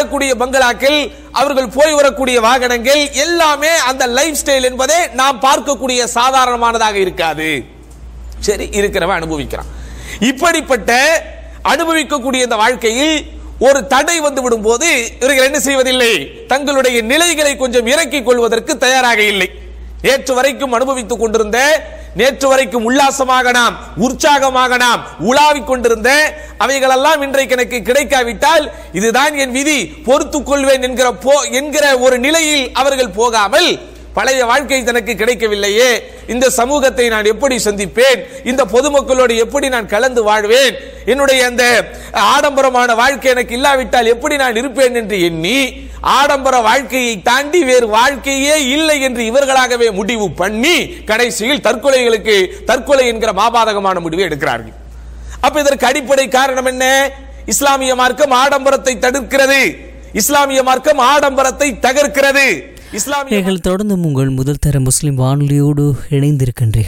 வாழக்கூடிய பங்களாக்கள் அவர்கள் போய் வரக்கூடிய வாகனங்கள் எல்லாமே அந்த லைஃப் ஸ்டைல் என்பதே நாம் பார்க்கக்கூடிய சாதாரணமானதாக இருக்காது சரி இருக்கிறவன் அனுபவிக்கிறான் இப்படிப்பட்ட அனுபவிக்கக்கூடிய இந்த வாழ்க்கையில் ஒரு தடை வந்து விடும்போது இவர்கள் என்ன செய்வதில்லை தங்களுடைய நிலைகளை கொஞ்சம் இறக்கிக் கொள்வதற்கு தயாராக இல்லை நேற்று வரைக்கும் அனுபவித்துக் கொண்டிருந்த நேற்று வரைக்கும் உல்லாசமாக நாம் உற்சாகமாக நாம் உலாவிக் கொண்டிருந்த அவைகளெல்லாம் இன்றைக்கு எனக்கு கிடைக்காவிட்டால் இதுதான் என் விதி பொறுத்துக் கொள்வேன் என்கிற போ என்கிற ஒரு நிலையில் அவர்கள் போகாமல் பழைய வாழ்க்கை தனக்கு கிடைக்கவில்லையே இந்த சமூகத்தை நான் எப்படி சந்திப்பேன் இந்த பொதுமக்களோடு எப்படி நான் கலந்து வாழ்வேன் என்னுடைய அந்த ஆடம்பரமான வாழ்க்கை எனக்கு இல்லாவிட்டால் எப்படி நான் இருப்பேன் என்று எண்ணி ஆடம்பர வாழ்க்கையை தாண்டி வேறு வாழ்க்கையே இல்லை என்று இவர்களாகவே முடிவு பண்ணி கடைசியில் தற்கொலைகளுக்கு தற்கொலை என்கிற மாபாதகமான முடிவை எடுக்கிறார்கள் அப்ப இதற்கு அடிப்படை காரணம் என்ன இஸ்லாமிய மார்க்கம் ஆடம்பரத்தை தடுக்கிறது இஸ்லாமிய மார்க்கம் ஆடம்பரத்தை தகர்க்கிறது இஸ்லாமிய நீங்கள் தொடர்ந்து உங்கள் முதல் தர முஸ்லிம் வானொலியோடு இணைந்திருக்கின்றீர்கள்